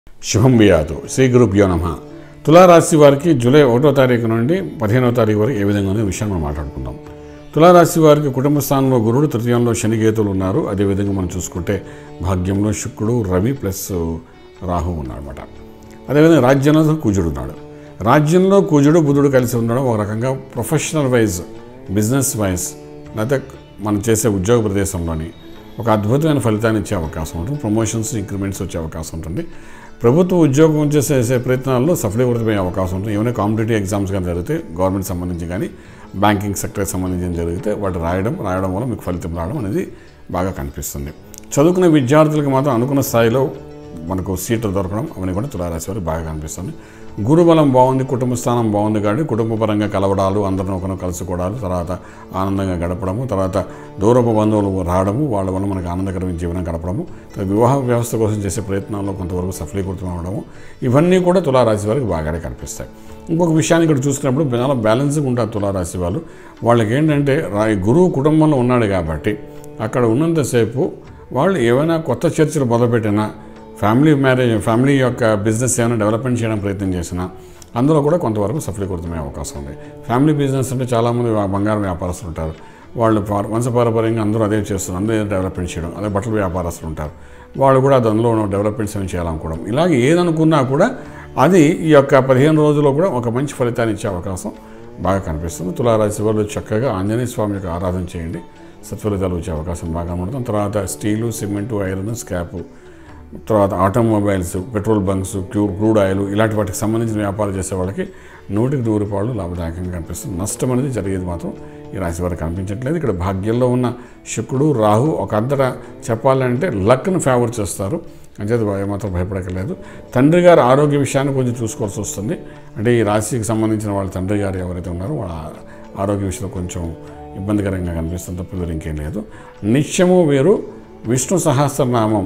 శుభం బియాదు శ్రీ గురుభ్యో నమ తులారాశి వారికి జూలై ఒకటో తారీఖు నుండి పదిహేనో తారీఖు వరకు ఏ విధంగా ఉందో విషయాన్ని మనం మాట్లాడుకుందాం తులారాశి వారికి కుటుంబ స్థానంలో గురుడు తృతీయంలో శనిగేతులు ఉన్నారు అదేవిధంగా మనం చూసుకుంటే భాగ్యంలో శుక్రుడు రవి ప్లస్ రాహు ఉన్నాడనమాట అదేవిధంగా రాజ్యంలో కుజుడు ఉన్నాడు రాజ్యంలో కుజుడు బుధుడు కలిసి ఉండడం ఒక రకంగా ప్రొఫెషనల్ వైజ్ బిజినెస్ వైజ్ లేకపోతే మనం చేసే ఉద్యోగ ప్రదేశంలోని ఒక అద్భుతమైన ఫలితాన్ని ఇచ్చే అవకాశం ఉంటుంది ప్రమోషన్స్ ఇంక్రిమెంట్స్ వచ్చే అవకాశం ఉంటుంది ప్రభుత్వ ఉద్యోగం చేసే ప్రయత్నాల్లో సఫలీకృతమయ్యే అవకాశం ఉంటుంది ఏమైనా కాంపిటేటివ్ ఎగ్జామ్స్ కానీ జరిగితే గవర్నమెంట్ సంబంధించి కానీ బ్యాంకింగ్ సెక్టర్కి సంబంధించి జరిగితే వాటి రాయడం రాయడం వల్ల మీకు ఫలితం రావడం అనేది బాగా కనిపిస్తుంది చదువుకునే విద్యార్థులకు మాత్రం అనుకున్న స్థాయిలో మనకు సీట్లు దొరకడం అవన్నీ కూడా తులారాశి వారికి బాగా కనిపిస్తుంది గురుబలం బాగుంది కుటుంబ స్థానం బాగుంది కాబట్టి కుటుంబపరంగా కలవడాలు అందరిని ఒకరు కలుసుకోవడాలు తర్వాత ఆనందంగా గడపడము తర్వాత దూరపు బంధువులు రావడము వాళ్ళ వల్ల మనకు ఆనందకరమైన జీవనం గడపడము తర్వాత వివాహ వ్యవస్థ కోసం చేసే ప్రయత్నాల్లో కొంతవరకు సఫలీకృతం అవడము ఇవన్నీ కూడా తులారాశి వారికి బాగానే కనిపిస్తాయి ఇంకొక విషయాన్ని ఇక్కడ చూసుకున్నప్పుడు చాలా బ్యాలెన్స్గా ఉంటారు తులారాశి వాళ్ళు వాళ్ళకి ఏంటంటే రా గురువు కుటుంబంలో ఉన్నాడు కాబట్టి అక్కడ ఉన్నంతసేపు వాళ్ళు ఏమైనా కొత్త చర్చలు మొదలుపెట్టినా ఫ్యామిలీ మ్యారేజ్ ఫ్యామిలీ యొక్క బిజినెస్ ఏమైనా డెవలప్మెంట్ చేయడం ప్రయత్నం చేసినా అందులో కూడా కొంతవరకు సఫలీకృతమయ్యే అవకాశం ఉంది ఫ్యామిలీ బిజినెస్ అంటే చాలామంది వా- బంగారం వ్యాపారస్తులు ఉంటారు వాళ్ళు పార- వంశపారపర్యంగా అందరూ అదే చేస్తున్నారు అందరూ ఏదో డెవలప్మెంట్ చేయడం అదే బట్టల వ్యాపారస్తులు ఉంటారు వాళ్ళు కూడా అందులో డెవలప్మెంట్స్ ఏమి చేయాలనుకోవడం ఇలాగే ఏదనుకున్నా కూడా అది ఈ యొక్క పదిహేను రోజుల్లో కూడా ఒక మంచి ఫలితాన్ని ఇచ్చే అవకాశం బాగా కనిపిస్తుంది తులారాశి వాళ్ళు చక్కగా ఆంజనేయ స్వామి యొక్క ఆరాధన చేయండి సత్ఫలితాలు వచ్చే అవకాశం బాగా ఉంటుంది తర్వాత స్టీలు సిమెంటు ఐరన్ స్క్రాపు తర్వాత automobiles petrol bunks crude crude oil ఇలాంటి వాటికి సంబంధించిన వ్యాపారం చేసే వాళ్ళకి నూటికి నూరు రూపాయలు లాభదాయకంగా కనిపిస్తుంది నష్టం అనేది జరిగేది మాత్రం ఈ రాశి వారికి కనిపించట్లేదు ఇక్కడ భాగ్యంలో ఉన్న శుక్రుడు రాహు ఒక అంతటా చెప్పాలంటే లక్ను ఫేవర్ చేస్తారు అంచేది మాత్రం భయపడక్కర్లేదు తండ్రి గారి ఆరోగ్య విషయాన్ని కొంచెం చూసుకోవాల్సి వస్తుంది అంటే ఈ రాశికి సంబంధించిన వాళ్ళ తండ్రి గారు ఎవరైతే ఉన్నారో వాళ్ళ ఆరోగ్య విషయంలో కొంచెం ఇబ్బందికరంగా కనిపిస్తుంది తప్ప వేరు ఇంకేం లేదు నిత్యము వీరు విష్ణు సహస్రనామం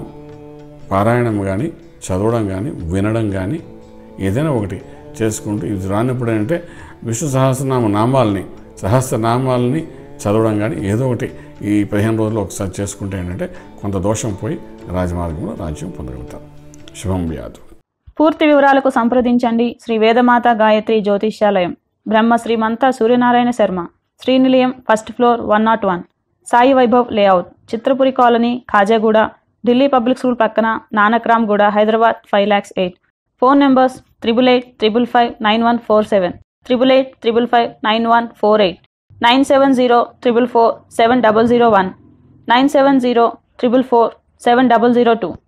పారాయణం కానీ చదవడం కానీ వినడం కానీ ఏదైనా ఒకటి చేసుకుంటూ ఇది రానప్పుడు అంటే విష్ణు సహస్రనామ నామాలని సహస్రనామాలని చదవడం కానీ ఏదో ఒకటి ఈ పదిహేను రోజులు ఒకసారి చేసుకుంటే ఏంటంటే కొంత దోషం పోయి రాజమార్గంలో రాజ్యం పొందగలుగుతారు శుభం వ్యాధు పూర్తి వివరాలకు సంప్రదించండి Shri Vedamata Gayatri Jyotishyalayam Brahma Srimantha Suryanarayana Sharma Srinilayam first floor one naught one Sai Vaibhav layout Chitrapuri colony Khajaguda Delhi public school పక్కన Nanakramguda Hyderabad five lakhs eight phone numbers triple eight triple five nine one four seven triple eight triple five nine one four eight nine seven zero triple four seven double zero one nine seven zero triple four seven double zero two